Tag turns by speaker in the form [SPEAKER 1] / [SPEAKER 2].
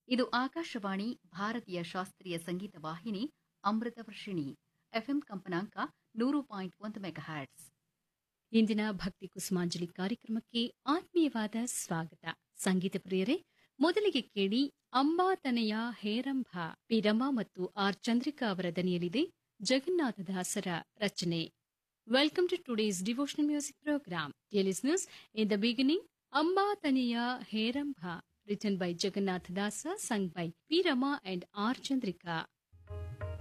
[SPEAKER 1] ಇದು ಆಕಾಶವಾಣಿ ಭಾರತೀಯ ಶಾಸ್ತ್ರೀಯ ಸಂಗೀತ ವಾಹಿನಿ ಅಮೃತ ವರ್ಷಿಣಿ ಎಫ್ಎಂ ಕಂಪನಾಂಕ ನೂರು ಪಾಯಿಂಟ್ ಒಂದು ಮೆಗಾಹ್ಯಾಟ್ಸ್
[SPEAKER 2] ಇಂದಿನ ಭಕ್ತಿ ಕುಸುಮಾಂಜಲಿ ಕಾರ್ಯಕ್ರಮಕ್ಕೆ ಆತ್ಮೀಯವಾದ ಸ್ವಾಗತ ಸಂಗೀತ ಪ್ರಿಯರೇ ಮೊದಲಿಗೆ ಕೇಳಿ ಅಂಬಾತನೆಯ ಹೇರಂಭ ಪಿರಮ ಮತ್ತು ಆರ್ ಚಂದ್ರಿಕಾ ಅವರ ದನಿಯಲ್ಲಿದೆ ಜಗನ್ನಾಥದಾಸರ ರಚನೆ welcome to today's devotional music program dear listeners in the beginning ಅಂಬಾತನೆಯ Heramba written by Jagannatha Dasa, sung by P. Rama and R. Chandrika.